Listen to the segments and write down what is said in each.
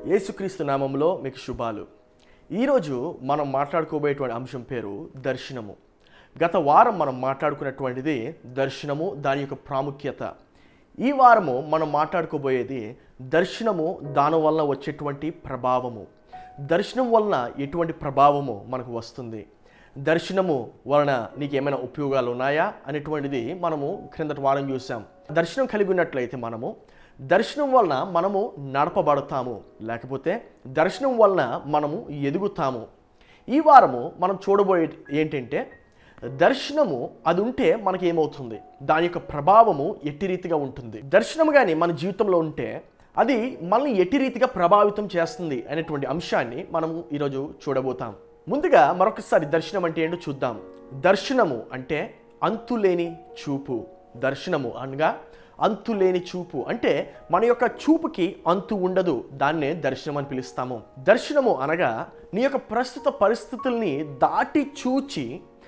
యేసుక్రీస్తు నామంలో మీకు శుభాలు ఈరోజు మనం మాట్లాడుకోబోయేటువంటి అంశం పేరు దర్శనము గత వారం మనం మాట్లాడుకున్నటువంటిది దర్శనము దాని యొక్క ప్రాముఖ్యత ఈ వారము మనం మాట్లాడుకోబోయేది దర్శనము దాని వలన వచ్చేటువంటి ప్రభావము దర్శనం వలన ఎటువంటి ప్రభావము మనకు వస్తుంది దర్శనము వలన నీకు ఏమైనా ఉపయోగాలు ఉన్నాయా అనేటువంటిది మనము క్రిందటి వారం చూసాం దర్శనం కలిగి ఉన్నట్లయితే మనము దర్శనం వలన మనము నడపబడతాము లేకపోతే దర్శనం వలన మనము ఎదుగుతాము ఈ వారము మనం చూడబోయే ఏంటంటే దర్శనము అది ఉంటే మనకి ఏమవుతుంది దాని యొక్క ప్రభావము ఎట్టి రీతిగా ఉంటుంది దర్శనం కానీ మన జీవితంలో ఉంటే అది మనల్ని ఎట్టి రీతిగా ప్రభావితం చేస్తుంది అనేటువంటి అంశాన్ని మనము ఈరోజు చూడబోతాం ముందుగా మరొకసారి దర్శనం అంటే ఏంటో చూద్దాం దర్శనము అంటే అంతులేని చూపు దర్శనము అనగా అంతులేని చూపు అంటే మన యొక్క చూపుకి అంతు ఉండదు దాన్నే దర్శనం అని పిలుస్తాము దర్శనము అనగా నీ యొక్క ప్రస్తుత పరిస్థితుల్ని దాటి చూచి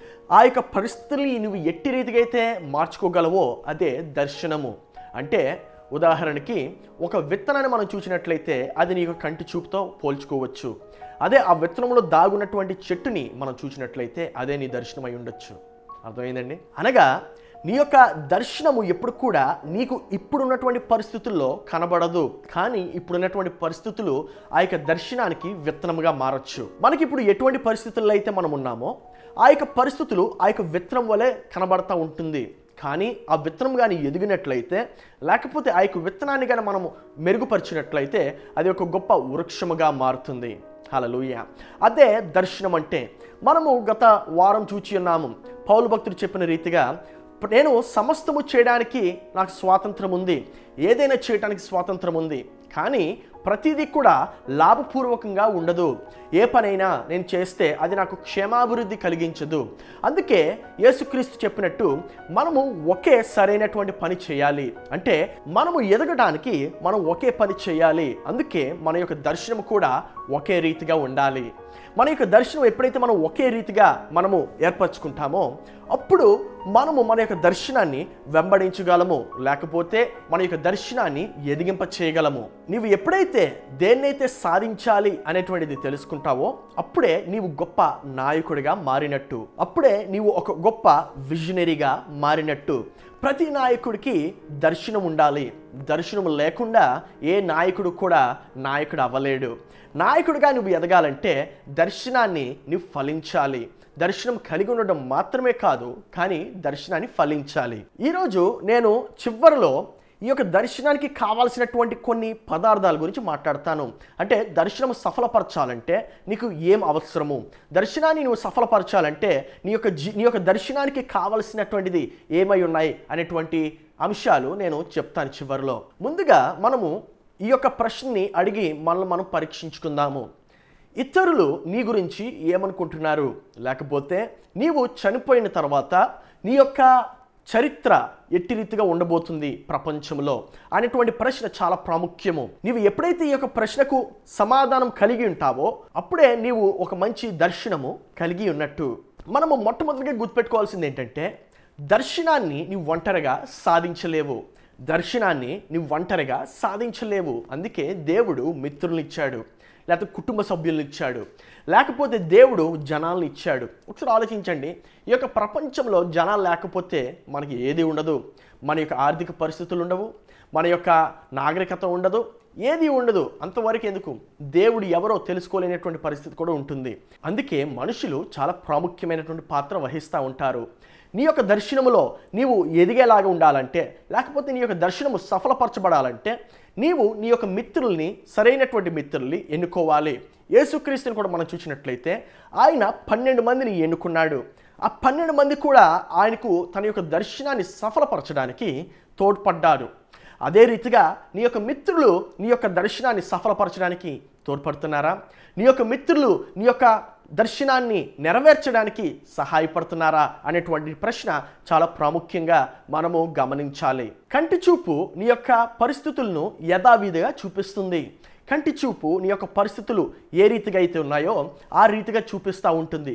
ఆ యొక్క పరిస్థితుల్ని నువ్వు ఎట్టి రీతిగా అయితే మార్చుకోగలవో అదే దర్శనము అంటే ఉదాహరణకి ఒక విత్తనాన్ని మనం చూసినట్లయితే అది నీ యొక్క కంటి చూపుతో పోల్చుకోవచ్చు అదే ఆ విత్తనంలో దాగున్నటువంటి చెట్టుని మనం చూసినట్లయితే అదే నీ దర్శనం అయి ఉండొచ్చు అర్థమైందండి అనగా నీ యొక్క దర్శనము ఎప్పుడు కూడా నీకు ఇప్పుడున్నటువంటి పరిస్థితుల్లో కనబడదు కానీ ఇప్పుడున్నటువంటి పరిస్థితులు ఆ యొక్క దర్శనానికి విత్తనముగా మారచ్చు మనకి ఇప్పుడు ఎటువంటి పరిస్థితుల్లో అయితే మనం ఉన్నామో ఆ యొక్క పరిస్థితులు ఆ యొక్క విత్తనం వలె కనబడతా ఉంటుంది కానీ ఆ విత్తనం కానీ ఎదిగినట్లయితే లేకపోతే ఆ యొక్క విత్తనాన్ని కానీ మనము మెరుగుపరిచినట్లయితే అది ఒక గొప్ప వృక్షముగా మారుతుంది హలలుయ అదే దర్శనం అంటే మనము గత వారం చూచి ఉన్నాము పౌలు భక్తుడు చెప్పిన రీతిగా నేను సమస్తము చేయడానికి నాకు స్వాతంత్రం ఉంది ఏదైనా చేయడానికి స్వాతంత్రం ఉంది కానీ ప్రతిదీ కూడా లాభపూర్వకంగా ఉండదు ఏ పనైనా నేను చేస్తే అది నాకు క్షేమాభివృద్ధి కలిగించదు అందుకే యేసుక్రీస్తు చెప్పినట్టు మనము ఒకే సరైనటువంటి పని చేయాలి అంటే మనము ఎదగడానికి మనం ఒకే పని చేయాలి అందుకే మన యొక్క దర్శనం కూడా ఒకే రీతిగా ఉండాలి మన యొక్క దర్శనం ఎప్పుడైతే మనం ఒకే రీతిగా మనము ఏర్పరచుకుంటామో అప్పుడు మనము మన యొక్క దర్శనాన్ని వెంబడించగలము లేకపోతే మన యొక్క దర్శనాన్ని ఎదిగింప చేయగలము నీవు ఎప్పుడైతే దేన్నైతే సాధించాలి అనేటువంటిది తెలుసుకుంటావో అప్పుడే నీవు గొప్ప నాయకుడిగా మారినట్టు అప్పుడే నీవు ఒక గొప్ప విజనరీగా మారినట్టు ప్రతి నాయకుడికి దర్శనం ఉండాలి దర్శనం లేకుండా ఏ నాయకుడు కూడా నాయకుడు అవ్వలేడు నాయకుడిగా నువ్వు ఎదగాలంటే దర్శనాన్ని నువ్వు ఫలించాలి దర్శనం కలిగి ఉండడం మాత్రమే కాదు కానీ దర్శనాన్ని ఫలించాలి ఈరోజు నేను చివరిలో ఈ యొక్క దర్శనానికి కావాల్సినటువంటి కొన్ని పదార్థాల గురించి మాట్లాడతాను అంటే దర్శనం సఫలపరచాలంటే నీకు ఏం అవసరము దర్శనాన్ని నువ్వు సఫలపరచాలంటే నీ యొక్క జీ నీ యొక్క దర్శనానికి కావలసినటువంటిది ఏమై ఉన్నాయి అనేటువంటి అంశాలు నేను చెప్తాను చివరిలో ముందుగా మనము ఈ యొక్క ప్రశ్నని అడిగి మనల్ని మనం పరీక్షించుకుందాము ఇతరులు నీ గురించి ఏమనుకుంటున్నారు లేకపోతే నీవు చనిపోయిన తర్వాత నీ యొక్క చరిత్ర ఎట్టి రీతిగా ఉండబోతుంది ప్రపంచంలో అనేటువంటి ప్రశ్న చాలా ప్రాముఖ్యము నీవు ఎప్పుడైతే ఈ యొక్క ప్రశ్నకు సమాధానం కలిగి ఉంటావో అప్పుడే నీవు ఒక మంచి దర్శనము కలిగి ఉన్నట్టు మనము మొట్టమొదటిగా గుర్తుపెట్టుకోవాల్సింది ఏంటంటే దర్శనాన్ని నీవు ఒంటరిగా సాధించలేవు దర్శనాన్ని నీవు ఒంటరిగా సాధించలేవు అందుకే దేవుడు మిత్రులను ఇచ్చాడు లేకపోతే కుటుంబ సభ్యులను ఇచ్చాడు లేకపోతే దేవుడు జనాలను ఇచ్చాడు ఒకసారి ఆలోచించండి ఈ యొక్క ప్రపంచంలో జనాలు లేకపోతే మనకి ఏది ఉండదు మన యొక్క ఆర్థిక పరిస్థితులు ఉండవు మన యొక్క నాగరికత ఉండదు ఏది ఉండదు అంతవరకు ఎందుకు దేవుడు ఎవరో తెలుసుకోలేనటువంటి పరిస్థితి కూడా ఉంటుంది అందుకే మనుషులు చాలా ప్రాముఖ్యమైనటువంటి పాత్ర వహిస్తూ ఉంటారు నీ యొక్క దర్శనములో నీవు ఎదిగేలాగా ఉండాలంటే లేకపోతే నీ యొక్క దర్శనము సఫలపరచబడాలంటే నీవు నీ యొక్క మిత్రుల్ని సరైనటువంటి మిత్రుల్ని ఎన్నుకోవాలి యేసుక్రీస్తుని కూడా మనం చూసినట్లయితే ఆయన పన్నెండు మందిని ఎన్నుకున్నాడు ఆ పన్నెండు మంది కూడా ఆయనకు తన యొక్క దర్శనాన్ని సఫలపరచడానికి తోడ్పడ్డారు అదే రీతిగా నీ యొక్క మిత్రులు నీ యొక్క దర్శనాన్ని సఫలపరచడానికి తోడ్పడుతున్నారా నీ యొక్క మిత్రులు నీ యొక్క దర్శనాన్ని నెరవేర్చడానికి సహాయపడుతున్నారా అనేటువంటి ప్రశ్న చాలా ప్రాముఖ్యంగా మనము గమనించాలి కంటి చూపు నీ యొక్క పరిస్థితులను యథావిధిగా చూపిస్తుంది కంటి చూపు నీ యొక్క పరిస్థితులు ఏ రీతిగా అయితే ఉన్నాయో ఆ రీతిగా చూపిస్తూ ఉంటుంది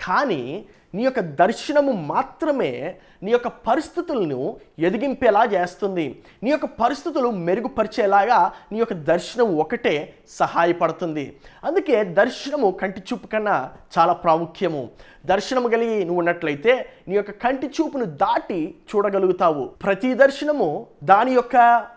కానీ నీ యొక్క దర్శనము మాత్రమే నీ యొక్క పరిస్థితులను ఎదిగింపేలా చేస్తుంది నీ యొక్క పరిస్థితులు మెరుగుపరిచేలాగా నీ యొక్క దర్శనం ఒకటే సహాయపడుతుంది అందుకే దర్శనము కంటి చూపు కన్నా చాలా ప్రాముఖ్యము దర్శనము కలిగి నువ్వు ఉన్నట్లయితే నీ యొక్క కంటి చూపును దాటి చూడగలుగుతావు ప్రతి దర్శనము దాని యొక్క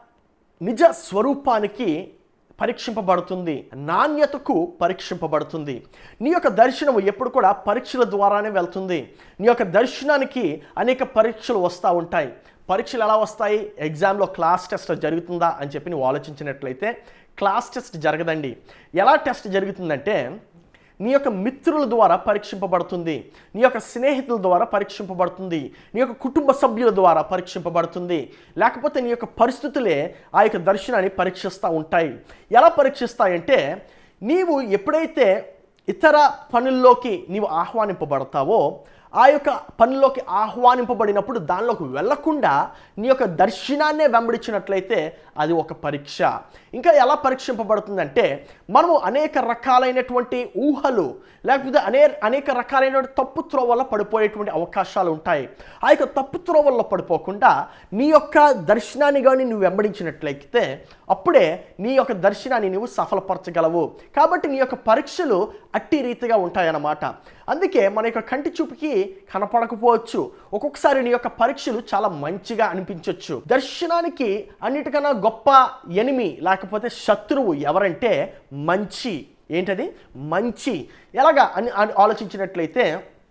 నిజ స్వరూపానికి పరీక్షింపబడుతుంది నాణ్యతకు పరీక్షింపబడుతుంది నీ యొక్క దర్శనము ఎప్పుడు కూడా పరీక్షల ద్వారానే వెళ్తుంది నీ యొక్క దర్శనానికి అనేక పరీక్షలు వస్తూ ఉంటాయి పరీక్షలు ఎలా వస్తాయి ఎగ్జామ్లో క్లాస్ టెస్ట్ జరుగుతుందా అని చెప్పి నువ్వు ఆలోచించినట్లయితే క్లాస్ టెస్ట్ జరగదండి ఎలా టెస్ట్ జరుగుతుందంటే నీ యొక్క మిత్రుల ద్వారా పరీక్షింపబడుతుంది నీ యొక్క స్నేహితుల ద్వారా పరీక్షింపబడుతుంది నీ యొక్క కుటుంబ సభ్యుల ద్వారా పరీక్షింపబడుతుంది లేకపోతే నీ యొక్క పరిస్థితులే ఆ యొక్క దర్శనాన్ని పరీక్షిస్తూ ఉంటాయి ఎలా పరీక్షిస్తాయంటే నీవు ఎప్పుడైతే ఇతర పనుల్లోకి నీవు ఆహ్వానింపబడతావో ఆ యొక్క పనిలోకి ఆహ్వానింపబడినప్పుడు దానిలోకి వెళ్లకుండా నీ యొక్క దర్శనాన్నే వెంబడించినట్లయితే అది ఒక పరీక్ష ఇంకా ఎలా పరీక్షింపబడుతుందంటే మనము అనేక రకాలైనటువంటి ఊహలు లేకపోతే అనే అనేక రకాలైనటువంటి తప్పు త్రోవల్లో పడిపోయేటువంటి అవకాశాలు ఉంటాయి ఆ యొక్క తప్పు త్రోవల్లో పడిపోకుండా నీ యొక్క దర్శనాన్ని కానీ నువ్వు వెంబడించినట్లయితే అప్పుడే నీ యొక్క దర్శనాన్ని నువ్వు సఫలపరచగలవు కాబట్టి నీ యొక్క పరీక్షలు అట్టి రీతిగా ఉంటాయన్నమాట అందుకే మన యొక్క కంటి చూపుకి కనపడకపోవచ్చు ఒక్కొక్కసారి నీ యొక్క పరీక్షలు చాలా మంచిగా అనిపించవచ్చు దర్శనానికి అన్నిటికన్నా గొప్ప ఎనిమి లేకపోతే శత్రువు ఎవరంటే మంచి ఏంటది మంచి ఎలాగా అని అని ఆలోచించినట్లయితే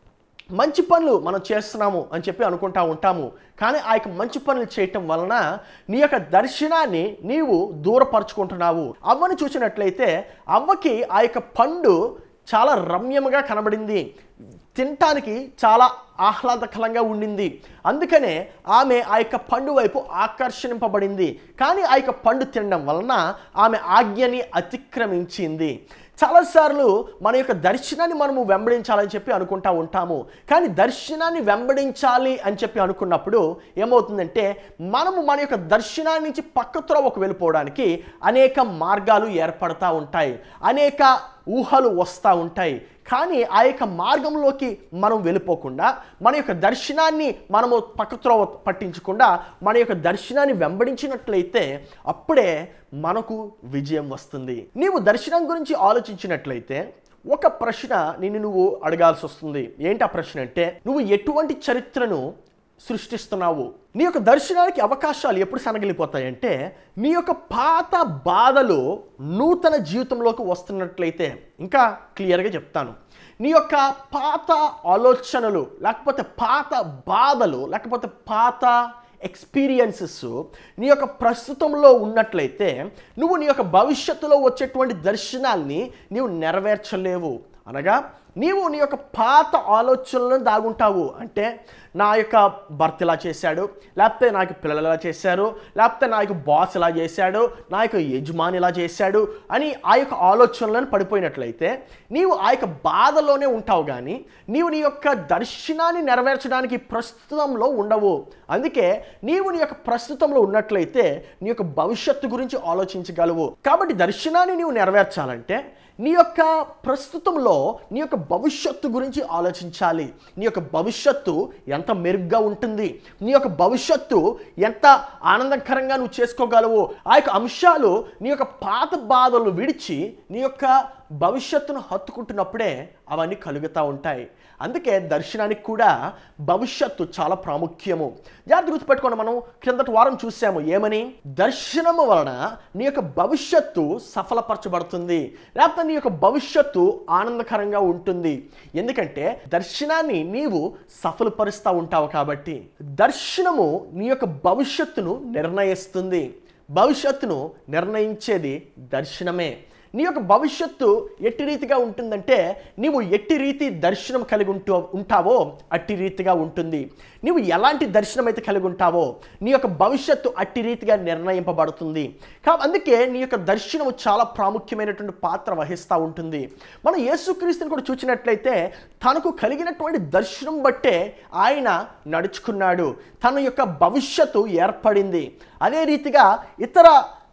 మంచి పనులు మనం చేస్తున్నాము అని చెప్పి అనుకుంటా ఉంటాము కానీ ఆ యొక్క మంచి పనులు చేయటం వలన నీ యొక్క దర్శనాన్ని నీవు దూరపరుచుకుంటున్నావు అవ్వని చూసినట్లయితే అవ్వకి ఆ యొక్క పండు చాలా రమ్యముగా కనబడింది తినటానికి చాలా ఆహ్లాదకరంగా ఉండింది అందుకనే ఆమె ఆ యొక్క పండు వైపు ఆకర్షింపబడింది కానీ ఆ యొక్క పండు తినడం వలన ఆమె ఆజ్ఞని అతిక్రమించింది చాలాసార్లు మన యొక్క దర్శనాన్ని మనము వెంబడించాలని చెప్పి అనుకుంటా ఉంటాము కానీ దర్శనాన్ని వెంబడించాలి అని చెప్పి అనుకున్నప్పుడు ఏమవుతుందంటే మనము మన యొక్క దర్శనాన్ని నుంచి పక్క త్రోవకు వెళ్ళిపోవడానికి అనేక మార్గాలు ఏర్పడతా ఉంటాయి అనేక ఊహలు వస్తూ ఉంటాయి కానీ ఆ యొక్క మార్గంలోకి మనం వెళ్ళిపోకుండా మన యొక్క దర్శనాన్ని మనము పక్కత్రోవ పట్టించకుండా మన యొక్క దర్శనాన్ని వెంబడించినట్లయితే అప్పుడే మనకు విజయం వస్తుంది నీవు దర్శనం గురించి ఆలోచించినట్లయితే ఒక ప్రశ్న నిన్ను నువ్వు అడగాల్సి వస్తుంది ఏంటి ఆ ప్రశ్న అంటే నువ్వు ఎటువంటి చరిత్రను సృష్టిస్తున్నావు నీ యొక్క దర్శనానికి అవకాశాలు ఎప్పుడు సనగిలిపోతాయంటే నీ యొక్క పాత బాధలు నూతన జీవితంలోకి వస్తున్నట్లయితే ఇంకా క్లియర్గా చెప్తాను నీ యొక్క పాత ఆలోచనలు లేకపోతే పాత బాధలు లేకపోతే పాత ఎక్స్పీరియన్సెస్ నీ యొక్క ప్రస్తుతంలో ఉన్నట్లయితే నువ్వు నీ యొక్క భవిష్యత్తులో వచ్చేటువంటి దర్శనాల్ని నీవు నెరవేర్చలేవు అనగా నీవు నీ యొక్క పాత ఆలోచనలను దాగుంటావు అంటే నా యొక్క భర్త ఇలా చేశాడు లేకపోతే నాకు పిల్లలు ఇలా చేశారు లేకపోతే నా యొక్క బాస్ ఇలా చేశాడు నా యొక్క యజమాని ఇలా చేశాడు అని ఆ యొక్క ఆలోచనలను పడిపోయినట్లయితే నీవు ఆ యొక్క బాధలోనే ఉంటావు కానీ నీవు నీ యొక్క దర్శనాన్ని నెరవేర్చడానికి ప్రస్తుతంలో ఉండవు అందుకే నీవు నీ యొక్క ప్రస్తుతంలో ఉన్నట్లయితే నీ యొక్క భవిష్యత్తు గురించి ఆలోచించగలవు కాబట్టి దర్శనాన్ని నీవు నెరవేర్చాలంటే నీ యొక్క ప్రస్తుతంలో నీ యొక్క భవిష్యత్తు గురించి ఆలోచించాలి నీ యొక్క భవిష్యత్తు ఎంత మెరుగ్గా ఉంటుంది నీ యొక్క భవిష్యత్తు ఎంత ఆనందకరంగా నువ్వు చేసుకోగలవు ఆ యొక్క అంశాలు నీ యొక్క పాత బాధలు విడిచి నీ యొక్క భవిష్యత్తును హత్తుకుంటున్నప్పుడే అవన్నీ కలుగుతూ ఉంటాయి అందుకే దర్శనానికి కూడా భవిష్యత్తు చాలా ప్రాముఖ్యము జాగ్రత్త గుర్తుపెట్టుకోండి మనం క్రిందటి వారం చూసాము ఏమని దర్శనము వలన నీ యొక్క భవిష్యత్తు సఫలపరచబడుతుంది లేకపోతే నీ యొక్క భవిష్యత్తు ఆనందకరంగా ఉంటుంది ఎందుకంటే దర్శనాన్ని నీవు సఫలపరుస్తూ ఉంటావు కాబట్టి దర్శనము నీ యొక్క భవిష్యత్తును నిర్ణయిస్తుంది భవిష్యత్తును నిర్ణయించేది దర్శనమే నీ యొక్క భవిష్యత్తు ఎట్టి రీతిగా ఉంటుందంటే నీవు ఎట్టి రీతి దర్శనం కలిగి ఉంటూ ఉంటావో అట్టి రీతిగా ఉంటుంది నీవు ఎలాంటి దర్శనం అయితే కలిగి ఉంటావో నీ యొక్క భవిష్యత్తు అట్టి రీతిగా నిర్ణయింపబడుతుంది కా అందుకే నీ యొక్క దర్శనం చాలా ప్రాముఖ్యమైనటువంటి పాత్ర వహిస్తూ ఉంటుంది మనం యేసుక్రీస్తుని కూడా చూసినట్లయితే తనకు కలిగినటువంటి దర్శనం బట్టే ఆయన నడుచుకున్నాడు తన యొక్క భవిష్యత్తు ఏర్పడింది అదే రీతిగా ఇతర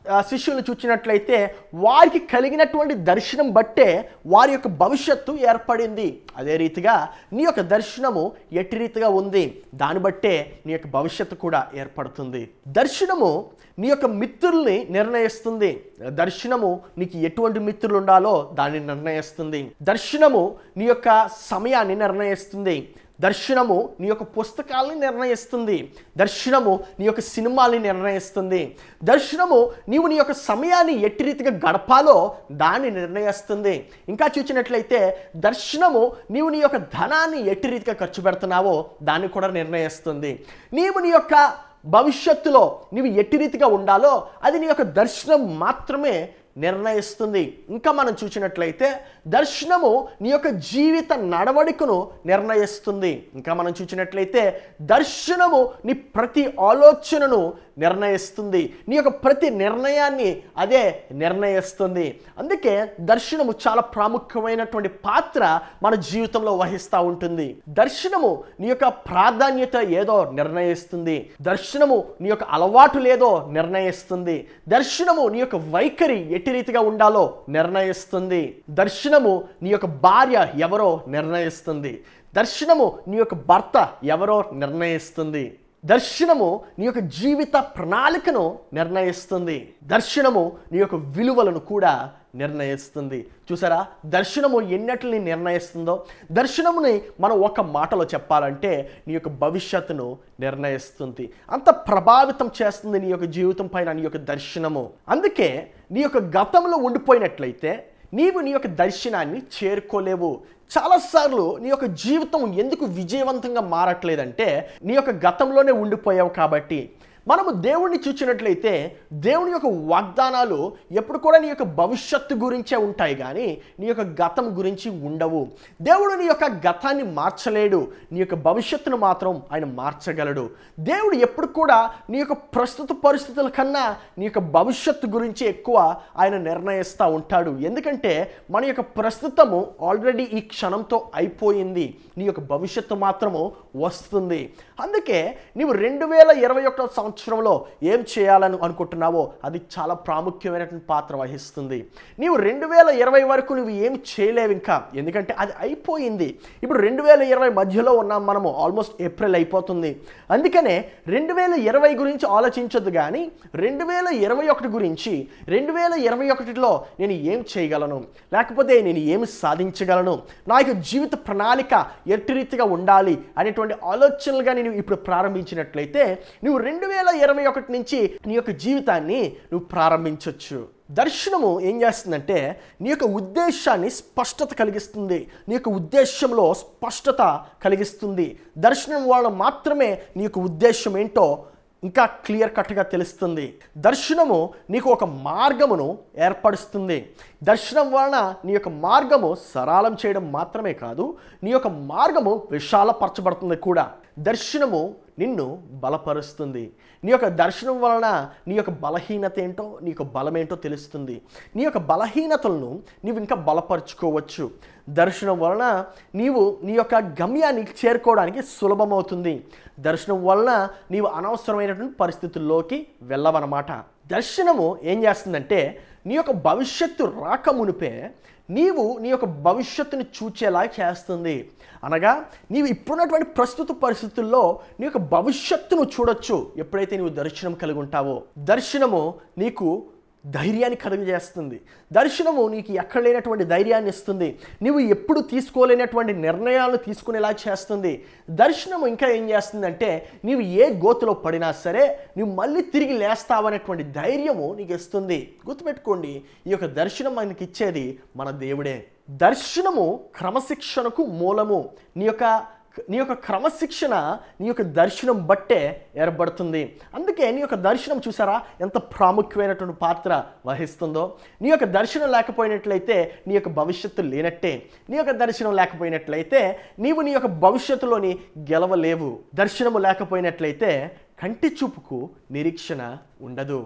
ఆ, శిష్యులను చూచినట్లయితే వారికి కలిగినటువంటి దర్శనం బట్టే వారి యొక్క భవిష్యత్తు ఏర్పడింది అదే రీతిగా నీ యొక్క దర్శనము ఎట్టి రీతిగా ఉంది దాన్ని బట్టే నీ యొక్క భవిష్యత్తు కూడా ఏర్పడుతుంది దర్శనము నీ యొక్క మిత్రుల్ని నిర్ణయిస్తుంది దర్శనము నీకు ఎటువంటి మిత్రులు ఉండాలో దాన్ని నిర్ణయిస్తుంది దర్శనము నీ యొక్క సమయాన్ని నిర్ణయిస్తుంది దర్శనము నీ యొక్క పుస్తకాలని నిర్ణయిస్తుంది దర్శనము నీ యొక్క సినిమాల్ని నిర్ణయిస్తుంది దర్శనము నీవు నీ యొక్క సమయాన్ని ఎట్టి రీతిగా గడపాలో దాన్ని నిర్ణయిస్తుంది ఇంకా చూసినట్లయితే దర్శనము నీవు నీ యొక్క ధనాన్ని ఎట్టి రీతిగా ఖర్చు పెడుతున్నావో దాన్ని కూడా నిర్ణయిస్తుంది నీవు నీ యొక్క భవిష్యత్తులో నీవు ఎట్టి రీతిగా ఉండాలో అది నీ యొక్క దర్శనం మాత్రమే నిర్ణయిస్తుంది ఇంకా మనం చూసినట్లయితే దర్శనము నీ యొక్క జీవిత నడవడికను నిర్ణయిస్తుంది ఇంకా మనం చూసినట్లయితే దర్శనము నీ ప్రతి ఆలోచనను నిర్ణయిస్తుంది నీ యొక్క ప్రతి నిర్ణయాన్ని అదే నిర్ణయిస్తుంది అందుకే దర్శనము చాలా ప్రాముఖ్యమైనటువంటి పాత్ర మన జీవితంలో వహిస్తూ ఉంటుంది దర్శనము నీ యొక్క ప్రాధాన్యత ఏదో నిర్ణయిస్తుంది దర్శనము నీ యొక్క అలవాటు లేదో నిర్ణయిస్తుంది దర్శనము నీ యొక్క వైఖరి ఎట్టి రీతిగా ఉండాలో నిర్ణయిస్తుంది దర్శనము నీ యొక్క భార్య ఎవరో నిర్ణయిస్తుంది దర్శనము నీ యొక్క భర్త ఎవరో నిర్ణయిస్తుంది దర్శనము నీ యొక్క జీవిత ప్రణాళికను నిర్ణయిస్తుంది దర్శనము నీ యొక్క విలువలను కూడా నిర్ణయిస్తుంది చూసారా దర్శనము ఎన్నటిని నిర్ణయిస్తుందో దర్శనముని మనం ఒక మాటలో చెప్పాలంటే నీ యొక్క భవిష్యత్తును నిర్ణయిస్తుంది అంత ప్రభావితం చేస్తుంది నీ యొక్క జీవితం పైన నీ యొక్క దర్శనము అందుకే నీ యొక్క గతంలో ఉండిపోయినట్లయితే నీవు నీ యొక్క దర్శనాన్ని చేరుకోలేవు చాలాసార్లు నీ యొక్క జీవితం ఎందుకు విజయవంతంగా మారట్లేదంటే నీ యొక్క గతంలోనే ఉండిపోయావు కాబట్టి మనము దేవుణ్ణి చూచినట్లయితే దేవుని యొక్క వాగ్దానాలు ఎప్పుడు కూడా నీ యొక్క భవిష్యత్తు గురించే ఉంటాయి కానీ నీ యొక్క గతం గురించి ఉండవు దేవుడు నీ యొక్క గతాన్ని మార్చలేడు నీ యొక్క భవిష్యత్తును మాత్రం ఆయన మార్చగలడు దేవుడు ఎప్పుడు కూడా నీ యొక్క ప్రస్తుత పరిస్థితుల కన్నా నీ యొక్క భవిష్యత్తు గురించి ఎక్కువ ఆయన నిర్ణయిస్తూ ఉంటాడు ఎందుకంటే మన యొక్క ప్రస్తుతము ఆల్రెడీ ఈ క్షణంతో అయిపోయింది నీ యొక్క భవిష్యత్తు మాత్రము వస్తుంది అందుకే నీవు రెండు వేల ఇరవై ఒకటో సంవత్సరంలో ఏం చేయాలని అనుకుంటున్నావో అది చాలా ప్రాముఖ్యమైనటువంటి పాత్ర వహిస్తుంది నీవు రెండు వేల ఇరవై వరకు నువ్వు ఏం చేయలేవు ఇంకా ఎందుకంటే అది అయిపోయింది ఇప్పుడు రెండు వేల ఇరవై మధ్యలో ఉన్నాం మనము ఆల్మోస్ట్ ఏప్రిల్ అయిపోతుంది అందుకనే రెండు వేల ఇరవై గురించి ఆలోచించొద్దు కానీ రెండు వేల ఇరవై ఒకటి గురించి రెండు వేల ఇరవై ఒకటిలో నేను ఏం చేయగలను లేకపోతే నేను ఏమి సాధించగలను నా యొక్క జీవిత ప్రణాళిక ఎట్టి రీతిగా ఉండాలి అనేటువంటి ఆలోచనలుగా నేను ఇప్పుడు ప్రారంభించినట్లయితే నువ్వు రెండు వేల ఇరవై ఒకటి నుంచి నీ యొక్క జీవితాన్ని నువ్వు ప్రారంభించవచ్చు దర్శనము ఏం చేస్తుందంటే నీ యొక్క ఉద్దేశాన్ని స్పష్టత కలిగిస్తుంది నీ యొక్క ఉద్దేశంలో స్పష్టత కలిగిస్తుంది దర్శనం వలన మాత్రమే నీ యొక్క ఉద్దేశం ఏంటో ఇంకా క్లియర్ కట్గా తెలుస్తుంది దర్శనము నీకు ఒక మార్గమును ఏర్పరుస్తుంది దర్శనం వలన నీ యొక్క మార్గము సరళం చేయడం మాత్రమే కాదు నీ యొక్క మార్గము విశాలపరచబడుతుంది కూడా దర్శనము నిన్ను బలపరుస్తుంది నీ యొక్క దర్శనం వలన నీ యొక్క బలహీనత ఏంటో నీ యొక్క బలం ఏంటో తెలుస్తుంది నీ యొక్క బలహీనతలను నీవు ఇంకా బలపరుచుకోవచ్చు దర్శనం వలన నీవు నీ యొక్క గమ్యాన్ని చేరుకోవడానికి సులభమవుతుంది దర్శనం వలన నీవు అనవసరమైనటువంటి పరిస్థితుల్లోకి వెళ్ళవన్నమాట దర్శనము ఏం చేస్తుందంటే నీ యొక్క భవిష్యత్తు రాక మునిపే నీవు నీ యొక్క భవిష్యత్తుని చూచేలా చేస్తుంది అనగా నీవు ఇప్పుడున్నటువంటి ప్రస్తుత పరిస్థితుల్లో నీ యొక్క భవిష్యత్తును చూడొచ్చు ఎప్పుడైతే నీవు దర్శనం కలిగి ఉంటావో దర్శనము నీకు ధైర్యాన్ని కలుగజేస్తుంది దర్శనము నీకు ఎక్కడ లేనటువంటి ధైర్యాన్ని ఇస్తుంది నువ్వు ఎప్పుడు తీసుకోలేనటువంటి నిర్ణయాలు తీసుకునేలా చేస్తుంది దర్శనము ఇంకా ఏం చేస్తుందంటే నీవు ఏ గోతులో పడినా సరే నువ్వు మళ్ళీ తిరిగి లేస్తావనేటువంటి ధైర్యము నీకు ఇస్తుంది గుర్తుపెట్టుకోండి ఈ యొక్క దర్శనం మనకి ఇచ్చేది మన దేవుడే దర్శనము క్రమశిక్షణకు మూలము నీ యొక్క నీ యొక్క క్రమశిక్షణ నీ యొక్క దర్శనం బట్టే ఏర్పడుతుంది అందుకే నీ యొక్క దర్శనం చూసారా ఎంత ప్రాముఖ్యమైనటువంటి పాత్ర వహిస్తుందో నీ యొక్క దర్శనం లేకపోయినట్లయితే నీ యొక్క భవిష్యత్తు లేనట్టే నీ యొక్క దర్శనం లేకపోయినట్లయితే నీవు నీ యొక్క భవిష్యత్తులోని గెలవలేవు దర్శనము లేకపోయినట్లయితే కంటి చూపుకు నిరీక్షణ ఉండదు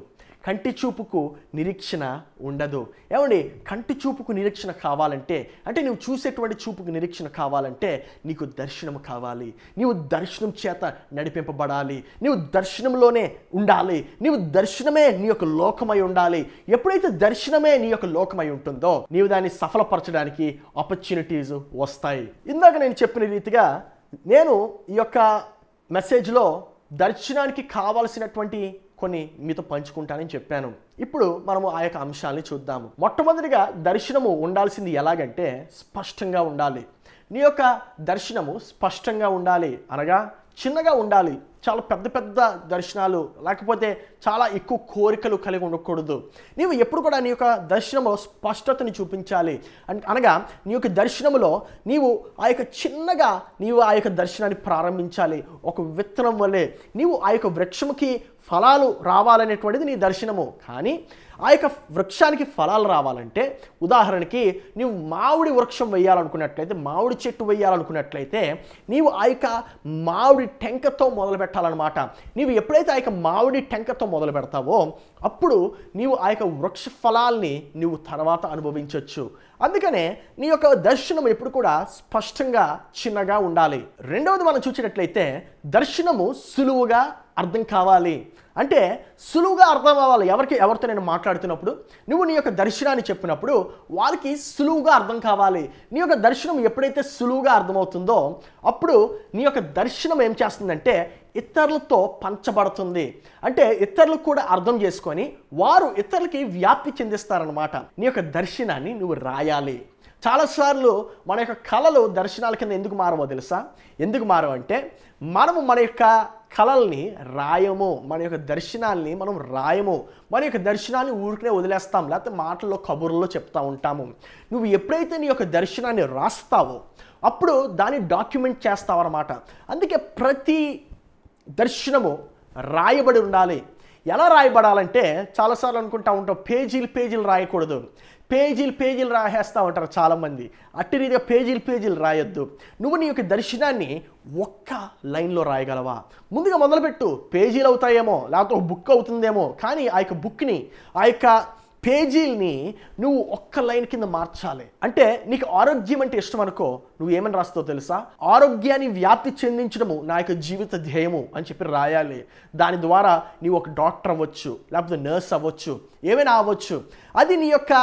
కంటి చూపుకు నిరీక్షణ ఉండదు ఏమండి కంటి చూపుకు నిరీక్షణ కావాలంటే అంటే నువ్వు చూసేటువంటి చూపుకు నిరీక్షణ కావాలంటే నీకు దర్శనం కావాలి నీవు దర్శనం చేత నడిపింపబడాలి నీవు దర్శనంలోనే ఉండాలి నీవు దర్శనమే నీ యొక్క లోకమై ఉండాలి ఎప్పుడైతే దర్శనమే నీ యొక్క లోకమై ఉంటుందో నీవు దాన్ని సఫలపరచడానికి ఆపర్చునిటీస్ వస్తాయి ఇందాక నేను చెప్పిన రీతిగా నేను ఈ యొక్క మెసేజ్లో దర్శనానికి కావాల్సినటువంటి కొన్ని మీతో పంచుకుంటానని చెప్పాను ఇప్పుడు మనము ఆ యొక్క అంశాలని చూద్దాము మొట్టమొదటిగా దర్శనము ఉండాల్సింది ఎలాగంటే స్పష్టంగా ఉండాలి నీ యొక్క దర్శనము స్పష్టంగా ఉండాలి అనగా చిన్నగా ఉండాలి చాలా పెద్ద పెద్ద దర్శనాలు లేకపోతే చాలా ఎక్కువ కోరికలు కలిగి ఉండకూడదు నీవు ఎప్పుడు కూడా నీ యొక్క దర్శనంలో స్పష్టతని చూపించాలి అన్- అనగా నీ యొక్క దర్శనములో నీవు ఆ యొక్క చిన్నగా నీవు ఆ యొక్క దర్శనాన్ని ప్రారంభించాలి ఒక విత్తనం వల్లే నీవు ఆ యొక్క వృక్షముకి ఫలాలు రావాలనేటువంటిది నీ దర్శనము కానీ ఆ యొక్క వృక్షానికి ఫలాలు రావాలంటే ఉదాహరణకి నీవు మామిడి వృక్షం వేయాలనుకున్నట్లయితే మామిడి చెట్టు వేయాలనుకున్నట్లయితే నీవు ఆ యొక్క మామిడి టెంకతో మొదలు పెట్టాలన్నమాట నీవు ఎప్పుడైతే ఆ యొక్క మామిడి టెంకతో మొదలు పెడతావో అప్పుడు నీవు ఆ యొక్క వృక్ష ఫలాల్ని నీవు తర్వాత అనుభవించవచ్చు అందుకనే నీ యొక్క దర్శనం ఎప్పుడు కూడా స్పష్టంగా చిన్నగా ఉండాలి రెండవది మనం చూసినట్లయితే దర్శనము సులువుగా అర్థం కావాలి అంటే సులువుగా అర్థం అవ్వాలి ఎవరికి ఎవరితో నేను మాట్లాడుతున్నప్పుడు నువ్వు నీ యొక్క దర్శనాన్ని చెప్పినప్పుడు వాళ్ళకి సులువుగా అర్థం కావాలి నీ యొక్క దర్శనం ఎప్పుడైతే సులువుగా అర్థమవుతుందో అప్పుడు నీ యొక్క దర్శనం ఏం చేస్తుందంటే ఇతరులతో పంచబడుతుంది అంటే ఇతరులకు కూడా అర్థం చేసుకొని వారు ఇతరులకి వ్యాప్తి చెందిస్తారనమాట నీ యొక్క దర్శనాన్ని నువ్వు రాయాలి చాలాసార్లు మన యొక్క కళలు దర్శనాల కింద ఎందుకు మారవో తెలుసా ఎందుకు మారవంటే మనము మన యొక్క కళల్ని రాయము మన యొక్క దర్శనాల్ని మనం రాయము మన యొక్క దర్శనాన్ని ఊరికనే వదిలేస్తాం లేకపోతే మాటల్లో కబుర్లో చెప్తా ఉంటాము నువ్వు ఎప్పుడైతే నీ యొక్క దర్శనాన్ని రాస్తావో అప్పుడు దాన్ని డాక్యుమెంట్ చేస్తావన్నమాట అందుకే ప్రతి దర్శనము రాయబడి ఉండాలి ఎలా రాయబడాలంటే చాలాసార్లు అనుకుంటా ఉంటాం పేజీలు పేజీలు రాయకూడదు పేజీలు పేజీలు రాసేస్తూ ఉంటారు చాలామంది అట్టి రీతిగా పేజీలు పేజీలు రాయొద్దు నువ్వు నీ యొక్క దర్శనాన్ని ఒక్క లైన్లో రాయగలవా ముందుగా మొదలుపెట్టు పేజీలు అవుతాయేమో లేకపోతే ఒక బుక్ అవుతుందేమో కానీ ఆ యొక్క బుక్ని ఆ యొక్క పేజీల్ని నువ్వు ఒక్క లైన్ కింద మార్చాలి అంటే నీకు ఆరోగ్యం అంటే ఇష్టం అనుకో నువ్వు ఏమని రాస్తావు తెలుసా ఆరోగ్యాన్ని వ్యాప్తి చెందించడము నా యొక్క జీవిత ధ్యేయము అని చెప్పి రాయాలి దాని ద్వారా నీవు ఒక డాక్టర్ అవ్వచ్చు లేకపోతే నర్స్ అవ్వచ్చు ఏమైనా అవ్వచ్చు అది నీ యొక్క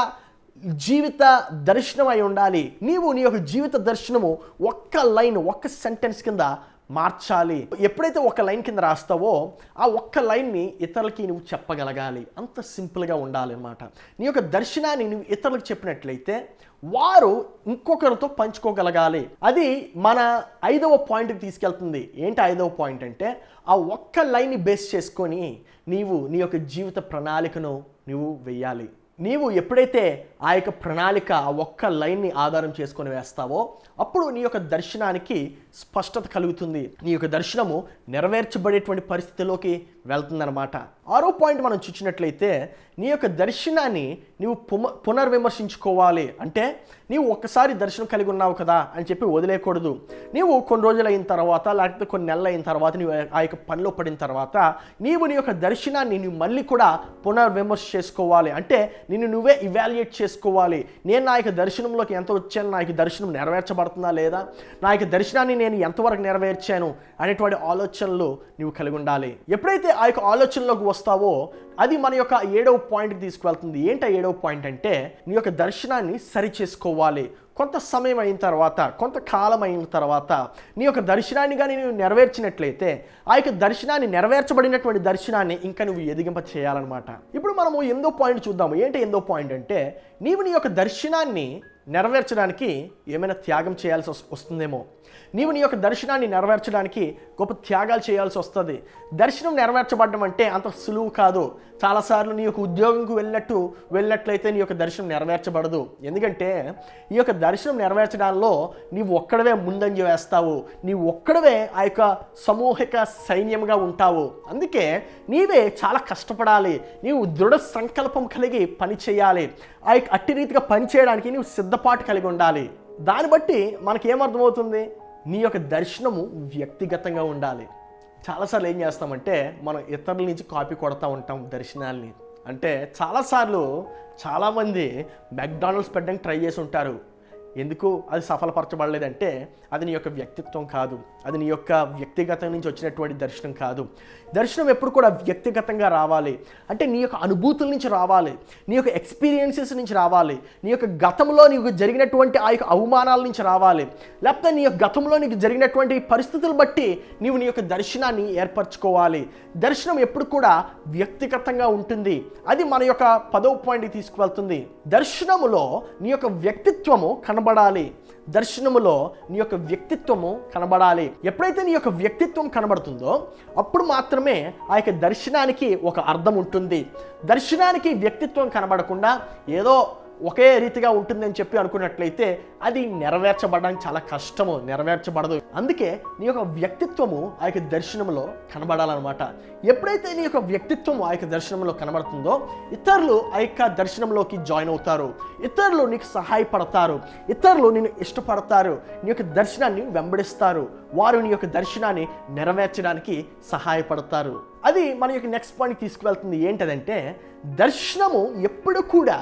జీవిత దర్శనం అయి ఉండాలి నీవు నీ యొక్క జీవిత దర్శనము ఒక్క లైన్ ఒక్క సెంటెన్స్ కింద మార్చాలి ఎప్పుడైతే ఒక లైన్ కింద రాస్తావో ఆ ఒక్క లైన్ని ఇతరులకి నువ్వు చెప్పగలగాలి అంత సింపుల్గా ఉండాలి అనమాట నీ యొక్క దర్శనాన్ని నువ్వు ఇతరులకు చెప్పినట్లయితే వారు ఇంకొకరితో పంచుకోగలగాలి అది మన ఐదవ పాయింట్కి తీసుకెళ్తుంది ఏంటి ఐదవ పాయింట్ అంటే ఆ ఒక్క లైన్ని బేస్ చేసుకొని నీవు నీ యొక్క జీవిత ప్రణాళికను నువ్వు వెయ్యాలి నీవు ఎప్పుడైతే ఆ యొక్క ప్రణాళిక ఆ ఒక్క లైన్ని ఆధారం చేసుకొని వేస్తావో అప్పుడు నీ యొక్క దర్శనానికి స్పష్టత కలుగుతుంది నీ యొక్క దర్శనము నెరవేర్చబడేటువంటి పరిస్థితిలోకి వెళ్తుందన్నమాట ఆరో పాయింట్ మనం చూసినట్లయితే నీ యొక్క దర్శనాన్ని నీవు పుమ పునర్విమర్శించుకోవాలి అంటే నీవు ఒక్కసారి దర్శనం కలిగి ఉన్నావు కదా అని చెప్పి వదిలేయకూడదు నీవు కొన్ని రోజులు అయిన తర్వాత లేకపోతే కొన్ని నెలలు అయిన తర్వాత నీవు ఆ యొక్క పనిలో పడిన తర్వాత నీవు నీ యొక్క దర్శనాన్ని నువ్వు మళ్ళీ కూడా పునర్విమర్శ చేసుకోవాలి అంటే నిన్ను నువ్వే ఇవాల్యుయేట్ చేసుకోవాలి నేను నా యొక్క దర్శనంలోకి ఎంత వచ్చాను నా యొక్క దర్శనం నెరవేర్చబడుతుందా లేదా నా యొక్క దర్శనాన్ని నేను ఎంతవరకు నెరవేర్చాను అనేటువంటి ఆలోచనలు నువ్వు కలిగి ఉండాలి ఎప్పుడైతే ఆ యొక్క ఆలోచనలోకి వస్తావో అది మన యొక్క ఏడవ పాయింట్కి తీసుకువెళ్తుంది ఏంటి ఆ ఏడవ పాయింట్ అంటే నీ యొక్క దర్శనాన్ని సరి చేసుకోవాలి కొంత సమయం అయిన తర్వాత కొంతకాలం అయిన తర్వాత నీ యొక్క దర్శనాన్ని కానీ నువ్వు నెరవేర్చినట్లయితే ఆ యొక్క దర్శనాన్ని నెరవేర్చబడినటువంటి దర్శనాన్ని ఇంకా నువ్వు ఎదిగింప చేయాలన్నమాట ఇప్పుడు మనము ఎనిమిదో పాయింట్ చూద్దాము ఏంటి ఎనిమిదో పాయింట్ అంటే నీవు నీ యొక్క దర్శనాన్ని నెరవేర్చడానికి ఏమైనా త్యాగం చేయాల్సి వస్- వస్తుందేమో నీవు నీ యొక్క దర్శనాన్ని నెరవేర్చడానికి గొప్ప త్యాగాలు చేయాల్సి వస్తుంది దర్శనం నెరవేర్చబడడం అంటే అంత సులువు కాదు చాలాసార్లు నీ యొక్క ఉద్యోగంకు వెళ్ళినట్టు వెళ్ళినట్లయితే నీ యొక్క దర్శనం నెరవేర్చబడదు ఎందుకంటే ఈ యొక్క దర్శనం నెరవేర్చడంలో నీవు ఒక్కడవే ముందంజ వేస్తావు నీవు ఒక్కడవే ఆ యొక్క సమూహిక సైన్యంగా ఉంటావు అందుకే నీవే చాలా కష్టపడాలి నీవు దృఢ సంకల్పం కలిగి పని చేయాలి ఆ యొక్క అట్టి రీతిగా పని చేయడానికి నీవు సిద్ధపాటు కలిగి ఉండాలి దాన్ని బట్టి మనకేమర్థమవుతుంది నీ యొక్క దర్శనము వ్యక్తిగతంగా ఉండాలి చాలాసార్లు ఏం చేస్తామంటే మనం ఇతరుల నుంచి కాపీ కొడతా ఉంటాం దర్శనాల్ని అంటే చాలాసార్లు చాలామంది మెక్డానల్డ్స్ పెట్టడానికి ట్రై చేసి ఉంటారు ఎందుకు అది సఫలపరచబడలేదంటే అది నీ యొక్క వ్యక్తిత్వం కాదు అది నీ యొక్క వ్యక్తిగతం నుంచి వచ్చినటువంటి దర్శనం కాదు దర్శనం ఎప్పుడు కూడా వ్యక్తిగతంగా రావాలి అంటే నీ యొక్క అనుభూతుల నుంచి రావాలి నీ యొక్క ఎక్స్పీరియన్సెస్ నుంచి రావాలి నీ యొక్క గతంలో నీకు జరిగినటువంటి ఆ యొక్క అవమానాల నుంచి రావాలి లేకపోతే నీ యొక్క గతంలో నీకు జరిగినటువంటి పరిస్థితులు బట్టి నీవు నీ యొక్క దర్శనాన్ని ఏర్పరచుకోవాలి దర్శనం ఎప్పుడు కూడా వ్యక్తిగతంగా ఉంటుంది అది మన యొక్క పదవ పాయింట్కి తీసుకువెళ్తుంది దర్శనములో నీ యొక్క వ్యక్తిత్వము కనబడాలి దర్శనములో నీ యొక్క వ్యక్తిత్వము కనబడాలి ఎప్పుడైతే నీ యొక్క వ్యక్తిత్వం కనబడుతుందో అప్పుడు మాత్రమే ఆ యొక్క దర్శనానికి ఒక అర్థం ఉంటుంది దర్శనానికి వ్యక్తిత్వం కనబడకుండా ఏదో ఒకే రీతిగా ఉంటుందని చెప్పి అనుకున్నట్లయితే అది నెరవేర్చబడడానికి చాలా కష్టము నెరవేర్చబడదు అందుకే నీ యొక్క వ్యక్తిత్వము ఆ యొక్క దర్శనంలో కనబడాలన్నమాట ఎప్పుడైతే నీ యొక్క వ్యక్తిత్వం ఆ యొక్క దర్శనంలో కనబడుతుందో ఇతరులు ఆ యొక్క దర్శనంలోకి జాయిన్ అవుతారు ఇతరులు నీకు సహాయపడతారు ఇతరులు నిన్ను ఇష్టపడతారు నీ యొక్క దర్శనాన్ని వెంబడిస్తారు వారు నీ యొక్క దర్శనాన్ని నెరవేర్చడానికి సహాయపడతారు అది మన యొక్క నెక్స్ట్ పాయింట్ తీసుకువెళ్తుంది ఏంటదంటే దర్శనము ఎప్పుడు కూడా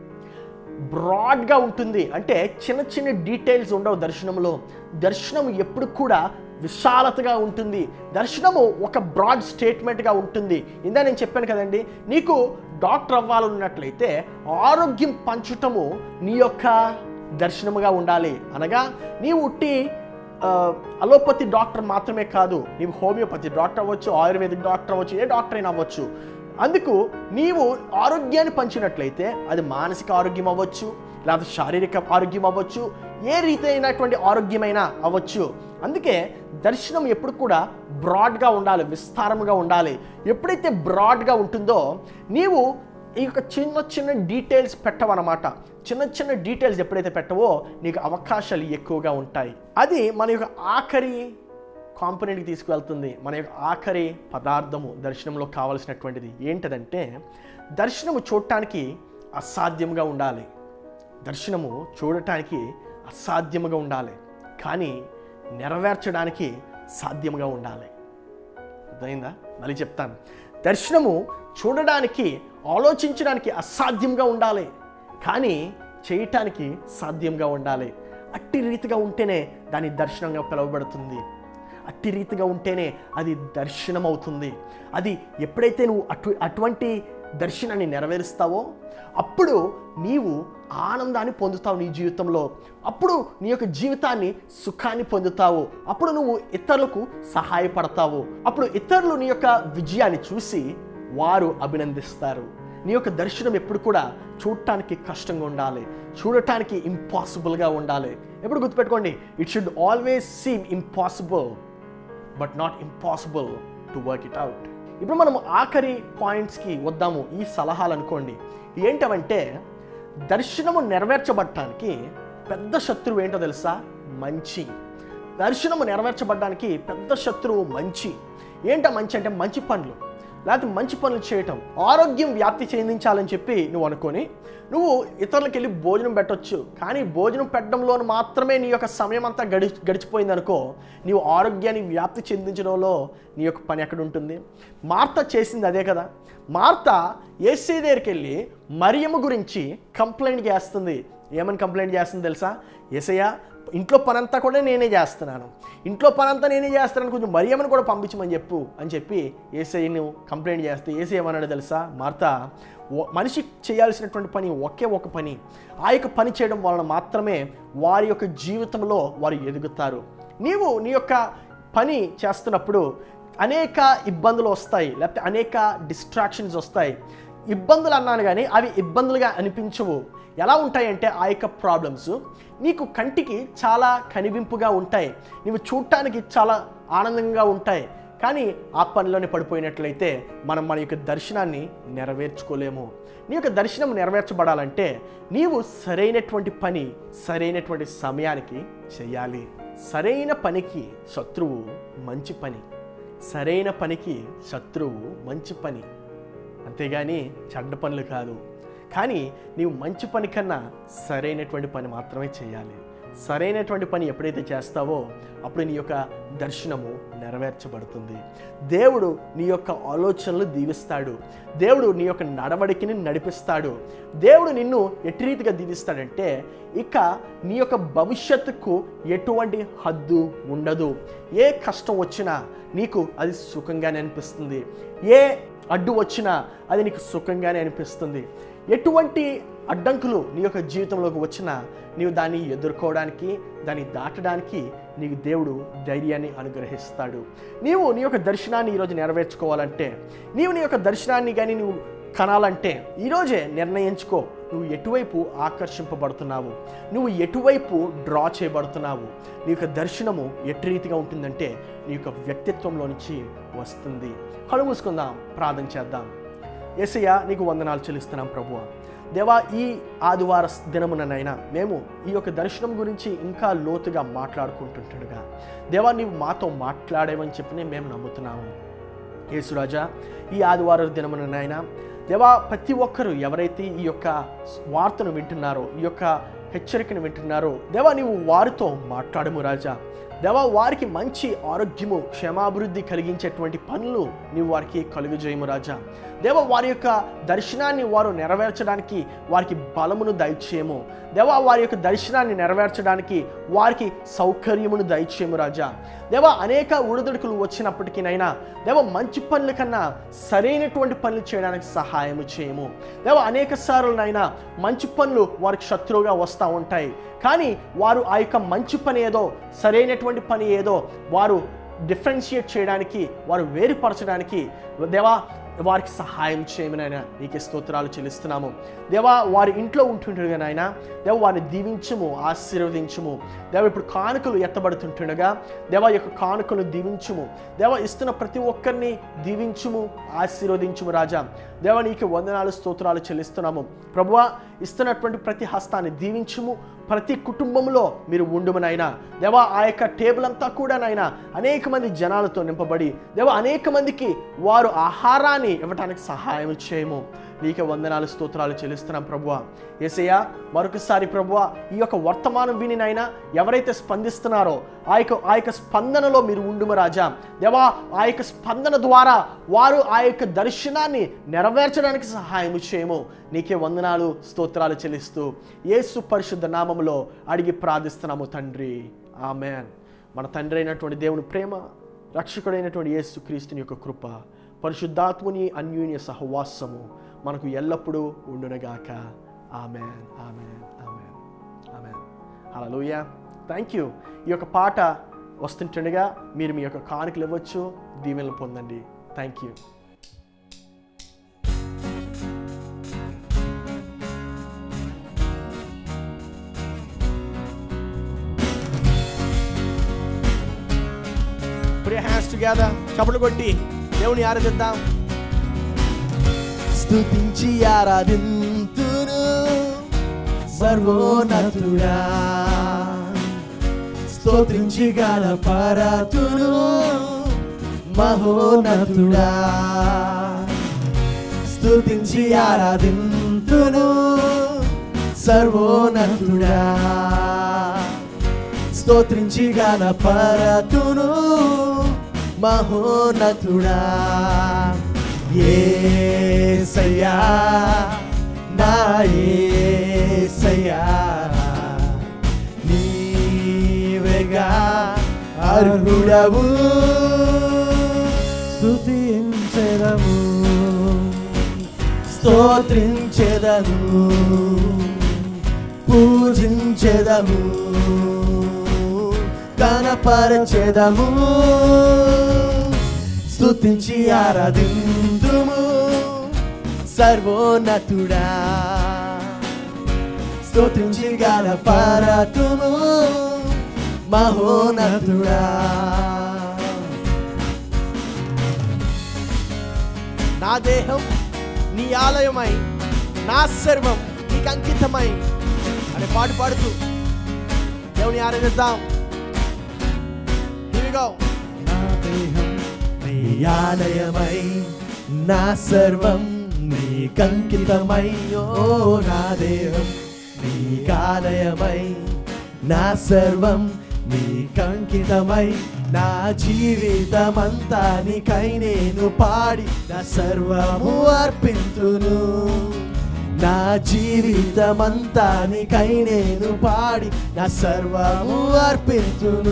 బ్రాడ్గా ఉంటుంది అంటే చిన్న చిన్న డీటెయిల్స్ ఉండవు దర్శనంలో దర్శనం ఎప్పుడు కూడా విశాలతగా ఉంటుంది దర్శనము ఒక బ్రాడ్ స్టేట్మెంట్గా ఉంటుంది ఇందా నేను చెప్పాను కదండి నీకు డాక్టర్ అవ్వాలన్నట్లయితే ఆరోగ్యం పంచటము నీ యొక్క దర్శనముగా ఉండాలి అనగా నీవు ఉట్టి ఆ, అలోపతి డాక్టర్ మాత్రమే కాదు నీవు హోమియోపతి డాక్టర్ అవ్వచ్చు ఆయుర్వేదిక్ డాక్టర్ అవ్వచ్చు ఏ డాక్టర్ అయినా అవ్వచ్చు అందుకు నీవు ఆరోగ్యాన్ని పంచినట్లయితే అది మానసిక ఆరోగ్యం అవ్వచ్చు లేదా శారీరక ఆరోగ్యం అవ్వచ్చు ఏ రీతి అయినటువంటి ఆరోగ్యమైనా అవ్వచ్చు అందుకే దర్శనం ఎప్పుడు కూడా బ్రాడ్గా ఉండాలి విస్తారముగా ఉండాలి ఎప్పుడైతే బ్రాడ్గా ఉంటుందో నీవు ఈ యొక్క చిన్న చిన్న డీటెయిల్స్ పెట్టవన్నమాట చిన్న చిన్న డీటెయిల్స్ ఎప్పుడైతే పెట్టవో నీకు అవకాశాలు ఎక్కువగా ఉంటాయి అది మన యొక్క ఆఖరి కాంపనెంట్కి తీసుకువెళ్తుంది మన యొక్క ఆఖరి పదార్థము దర్శనంలో కావలసినటువంటిది ఏంటదంటే దర్శనము చూడటానికి అసాధ్యంగా ఉండాలి దర్శనము చూడటానికి అసాధ్యముగా ఉండాలి కానీ నెరవేర్చడానికి సాధ్యముగా ఉండాలి అర్థమైందా మళ్ళీ చెప్తాను దర్శనము చూడడానికి ఆలోచించడానికి అసాధ్యంగా ఉండాలి కానీ చేయటానికి సాధ్యంగా ఉండాలి అట్టి రీతిగా ఉంటేనే దాని దర్శనంగా పిలువబడుతుంది అట్టి రీతిగా ఉంటేనే అది దర్శనం అవుతుంది అది ఎప్పుడైతే నువ్వు అటు అటువంటి దర్శనాన్ని నెరవేరుస్తావో అప్పుడు నీవు ఆనందాన్ని పొందుతావు నీ జీవితంలో అప్పుడు నీ యొక్క జీవితాన్ని సుఖాన్ని పొందుతావు అప్పుడు నువ్వు ఇతరులకు సహాయపడతావు అప్పుడు ఇతరులు నీ యొక్క విజయాన్ని చూసి వారు అభినందిస్తారు నీ యొక్క దర్శనం ఎప్పుడు కూడా చూడటానికి కష్టంగా ఉండాలి చూడటానికి ఇంపాసిబుల్గా ఉండాలి ఎప్పుడు గుర్తుపెట్టుకోండి it should always seem impossible but not impossible to work it out ఇప్పుడు మనం ఆఖరి పాయింట్స్కి వద్దాము ఈ సలహాలు అనుకోండి ఏంటవంటే దర్శనము నెరవేర్చబడటానికి పెద్ద శత్రువు ఏంటో తెలుసా మంచి దర్శనము నెరవేర్చబడడానికి పెద్ద శత్రువు మంచి ఏంటో మంచి అంటే మంచి పనులు లేకపోతే మంచి పనులు చేయటం ఆరోగ్యం వ్యాప్తి చెందించాలని చెప్పి నువ్వు అనుకొని నువ్వు ఇతరులకు వెళ్ళి భోజనం పెట్టొచ్చు కానీ భోజనం పెట్టడంలో మాత్రమే నీ యొక్క సమయం అంతా గడి గడిచిపోయింది అనుకో నీవు ఆరోగ్యాన్ని వ్యాప్తి చెందించడంలో నీ యొక్క పని ఎక్కడ ఉంటుంది మార్త చేసింది అదే కదా మార్త ఏసీ దగ్గరికి వెళ్ళి మరియమ్మ గురించి కంప్లైంట్ చేస్తుంది ఏమని కంప్లైంట్ చేస్తుంది తెలుసా ఏసయ్య ఇంట్లో పనంతా కూడా నేనే చేస్తున్నాను ఇంట్లో పనంతా నేనే చేస్తున్నాను కొంచెం మరియమ్మని కూడా పంపించమని చెప్పు అని చెప్పి ఏసఐను కంప్లైంట్ చేస్తే ఏసై ఏమన్నాడు తెలుసా మార్త ఓ- మనిషి చేయాల్సినటువంటి పని ఒకే ఒక పని ఆ యొక్క పని చేయడం వలన మాత్రమే వారి యొక్క జీవితంలో వారు ఎదుగుతారు నీవు నీ యొక్క పని చేస్తున్నప్పుడు అనేక ఇబ్బందులు వస్తాయి లేకపోతే అనేక డిస్ట్రాక్షన్స్ వస్తాయి ఇబ్బందులు అన్నాను కానీ అవి ఇబ్బందులుగా అనిపించవు ఎలా ఉంటాయంటే ఆ యొక్క ప్రాబ్లమ్స్ నీకు కంటికి చాలా కనివింపుగా ఉంటాయి నీవు చూడటానికి చాలా ఆనందంగా ఉంటాయి కానీ ఆ పనిలోనే పడిపోయినట్లయితే మనం మన యొక్క దర్శనాన్ని నెరవేర్చుకోలేము నీ యొక్క దర్శనం నెరవేర్చబడాలంటే నీవు సరైనటువంటి పని సరైనటువంటి సమయానికి చేయాలి సరైన పనికి శత్రువు మంచి పని సరైన పనికి శత్రువు మంచి పని అంతేగాని చెడ్డ పనులు కాదు కానీ నీవు మంచి పని కన్నా సరైనటువంటి పని మాత్రమే చేయాలి సరైనటువంటి పని ఎప్పుడైతే చేస్తావో అప్పుడు నీ యొక్క దర్శనము నెరవేర్చబడుతుంది దేవుడు నీ యొక్క ఆలోచనలు దీవిస్తాడు దేవుడు నీ యొక్క నడవడికిని నడిపిస్తాడు దేవుడు నిన్ను ఎట్టి రీతిగా దీవిస్తాడంటే ఇక నీ యొక్క భవిష్యత్తుకు ఎటువంటి హద్దు ఉండదు ఏ కష్టం వచ్చినా నీకు అది సుఖంగానే అనిపిస్తుంది ఏ అడ్డు వచ్చినా అది నీకు సుఖంగానే అనిపిస్తుంది ఎటువంటి అడ్డంకులు నీ యొక్క జీవితంలోకి వచ్చినా నీవు దాన్ని ఎదుర్కోవడానికి దాన్ని దాటడానికి నీకు దేవుడు ధైర్యాన్ని అనుగ్రహిస్తాడు నీవు నీ యొక్క దర్శనాన్ని ఈరోజు నెరవేర్చుకోవాలంటే నీవు నీ యొక్క దర్శనాన్ని కానీ నువ్వు కనాలంటే ఈరోజే నిర్ణయించుకో నువ్వు ఎటువైపు ఆకర్షింపబడుతున్నావు నువ్వు ఎటువైపు డ్రా చేయబడుతున్నావు నీ యొక్క దర్శనము ఎటు రీతిగా ఉంటుందంటే నీ యొక్క వ్యక్తిత్వంలో నుంచి వస్తుంది కళ్ళు మూసుకుందాం ప్రార్థన చేద్దాం ఏసయ్య నీకు వందనాలు చెల్లిస్తున్నాం ప్రభువ దేవా ఈ ఆదివార దినముననైనా మేము ఈ యొక్క దర్శనం గురించి ఇంకా లోతుగా మాట్లాడుకుంటుంటుండగా దేవా నీవు మాతో మాట్లాడేవని చెప్పి మేము నమ్ముతున్నాము యేసురాజా ఈ ఆదివారం దినమునైనా దేవా ప్రతి ఒక్కరు ఎవరైతే ఈ యొక్క వార్తను వింటున్నారో ఈ యొక్క హెచ్చరికను వింటున్నారో దేవా నీవు వారితో మాట్లాడము రాజా దేవా వారికి మంచి ఆరోగ్యము క్షేమాభివృద్ధి కలిగించేటువంటి పనులు నీవు వారికి కలుగజేయము రాజా దేవ వారి యొక్క దర్శనాన్ని వారు నెరవేర్చడానికి వారికి బలమును దయచేయము దేవా వారి యొక్క దర్శనాన్ని నెరవేర్చడానికి వారికి సౌకర్యమును దయచేయము రాజా దేవ అనేక ఉడుదుడుకులు వచ్చినప్పటికీనైనా దేవ మంచి పనుల కన్నా సరైనటువంటి పనులు చేయడానికి సహాయము చేయము దేవ అనేక సార్లునైనా మంచి పనులు వారికి శత్రువుగా వస్తూ ఉంటాయి కానీ వారు ఆ యొక్క మంచి పని ఏదో సరైనటువంటి పని ఏదో వారు డిఫరెన్షియేట్ చేయడానికి వారు వేరుపరచడానికి దేవా వారికి సహాయం చేయమనైనా నీకే స్తోత్రాలు చెల్లిస్తున్నాము దేవా వారి ఇంట్లో ఉంటుండగా నాయన దేవ వారిని దీవించము ఆశీర్వదించము దేవ ఇప్పుడు కానుకలు ఎత్తబడుతుంటుండగా దేవ యొక్క కానుకలు దీవించుము దేవ ఇస్తున్న ప్రతి ఒక్కరిని దీవించుము ఆశీర్వదించుము రాజా దేవ నీకు వందనాలు స్తోత్రాలు చెల్లిస్తున్నాము ప్రభువా ఇస్తున్నటువంటి ప్రతి హస్తాన్ని దీవించుము ప్రతి కుటుంబంలో మీరు ఉండుమనైనా దేవా ఆ యొక్క టేబుల్ అంతా కూడా నైనా అనేక మంది జనాలతో నింపబడి దేవా అనేక మందికి వారు ఆహారాన్ని ఇవ్వడానికి సహాయం చేయము నీకే వందనాలు స్తోత్రాలు చెల్లిస్తున్నాం ప్రభువ ఏసయ్య మరొకసారి ప్రభువ ఈ యొక్క వర్తమానం వినినైనా ఎవరైతే స్పందిస్తున్నారో ఆ యొక్క ఆ యొక్క స్పందనలో మీరు ఉండుము రాజా దేవా ఆ యొక్క స్పందన ద్వారా వారు ఆ యొక్క దర్శనాన్ని నెరవేర్చడానికి సహాయం చేయము నీకే వందనాలు స్తోత్రాలు చెల్లిస్తూ యేసు పరిశుద్ధ నామములో అడిగి ప్రార్థిస్తున్నాము తండ్రి ఆమెన్ మన తండ్రి అయినటువంటి దేవుని ప్రేమ రక్షకుడైనటువంటి యేసు క్రీస్తుని యొక్క కృప పరిశుద్ధాత్ముని అన్యూన్య సహవాసము మనకు ఎల్లప్పుడూ ఉండునగాక ఆమెన్ ఆమెన్ ఆమెన్ ఆమెన్ హలోయ థ్యాంక్ యూ ఈ యొక్క పాట వస్తుంటుండగా మీరు మీ యొక్క కానుకలు ఇవ్వచ్చు దీవెనలు పొందండి thank you Put your hands together. చప్పట్లు కొట్టి దేవుని ఆరాధిద్దాం స్తుతించి ఆరాధింతును సర్వోన్నతుడా స్తోత్రించి గల పరతును మహోన్నతుడా స్తుతించి ఆరాధింతును సర్వోన్నతుడా స్తోత్రించి గల పరతును మహోన్నతుడా ఏసయ్యా నా ఏసయ్యా నీవేగా అర్హుడవు స్తుతించెదము స్తోత్రించెదము పూజించెదము కనపరచెదము స్తుతించి ఆరాధిందుము సర్వోన్నతుడా స్తోత్రించి గల పరతుము మహోన్నతుడా నా దేహం నీ ఆలయమై నా సర్వం నీకు అంకితమై అనే పాటు పాడుతూ దేవుని ఆరాధిద్దాం Here we go. నా దేహం నీ ఆలయమై నా సర్వం నీ కంకితమై ఓ నా దేహం నీ కాలయమై నా సర్వం నీకంకితమై నా జీవితమంతా నీకై నేను పాడి నా సర్వము అర్పింతును నా జీవితమంతా నీకై నేను పాడి నా సర్వము అర్పింతును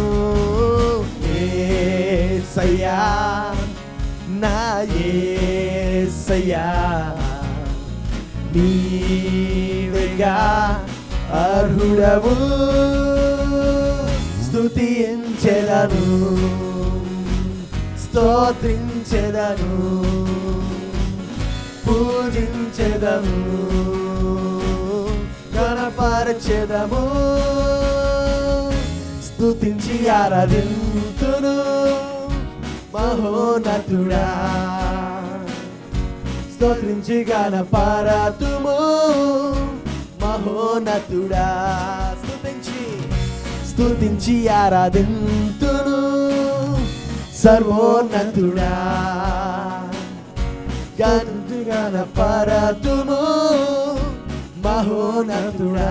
ఏసయ్యా నా ఏసయ్యా నీవేగా అర్హుడవు స్తుతించెదను స్తోత్రించెదను పూజించెదము గణపరచెదము స్తుతించి ఆరాధింతును మహోనతుడా స్తోత్రించి గణపరతుము మహోనతుడా స్తుతించి స్తుతించి ఆరాధింతును సర్వోన్నతుడా గంతు గణపరతుము మహోన్నతుడా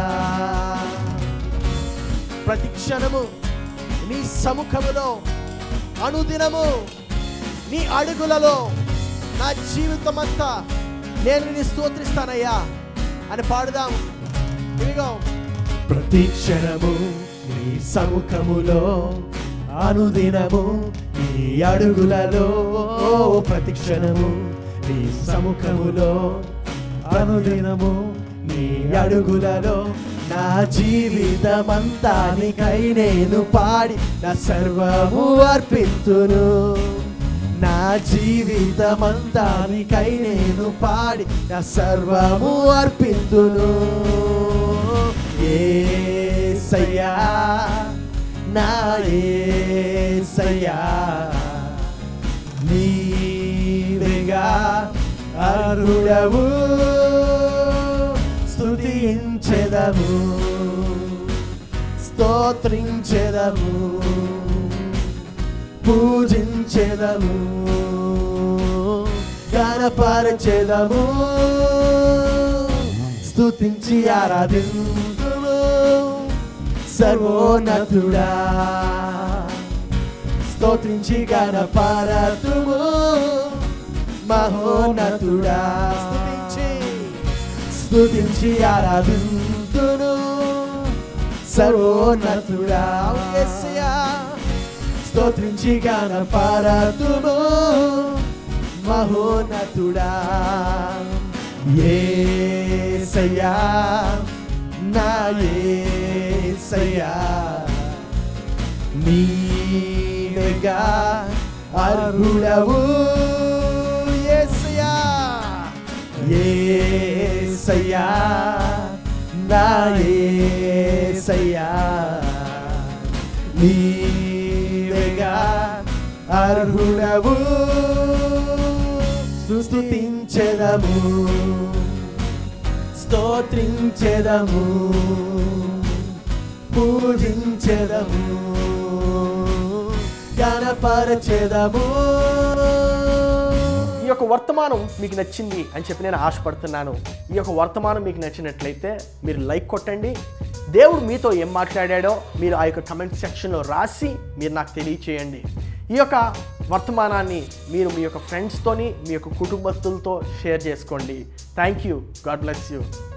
ప్రతి క్షణము నీ సముఖములో అనుదినము నీ అడుగులలో నా జీవితం అంతా నేను నీ స్తోత్రిస్తానయ్యా అని పాడుదాం ఇదిగో ప్రతి క్షణము నీ సముఖములో అనుదినము నీ అడుగులలో ప్రతి క్షణము నీ సముఖములో అనుదినము నీ అడుగులలో నా జీవితమంతా నీకై నేను పాడి నా సర్వము అర్పింతును నా జీవితమంతా నీకై నేను పాడి నా సర్వము అర్పింతును ఏసయ్యా నా ఏసయ్యా నీవేగా అరుడవు స్తుతించెదము స్తోత్రించెదము పూజించెదము గణపరచెదము స్తుతించి ఆరాధింతుము సర్వోన్నతుడా స్తోత్రించి గణపరతుము మహోన్నతుడా స్తుతించి స్తుతించి ఆరాధింతును సర్వోన్నతుడా యేసయ్యా స్తోత్రించి గణపరతుము మహోన్నతుడా ఏసయ్యా నా ఏసయ్యా నీవేగా అర్హుడవు యేసయ్యా యేసయ్యా నా యేసయ్యా నీవేగా అర్హుడవు స్తుతించెదము స్తోత్రించెదము పూజించెదము గణపరచెదము ఈ యొక్క వర్తమానం మీకు నచ్చింది అని చెప్పి నేను ఆశపడుతున్నాను ఈ యొక్క వర్తమానం మీకు నచ్చినట్లయితే మీరు లైక్ కొట్టండి దేవుడు మీతో ఏం మాట్లాడాడో మీరు ఆ యొక్క కమెంట్ సెక్షన్లో రాసి మీరు నాకు తెలియచేయండి ఈ యొక్క వర్తమానాన్ని మీరు మీ యొక్క ఫ్రెండ్స్తోని మీ యొక్క కుటుంబస్తులతో షేర్ చేసుకోండి thank you God bless you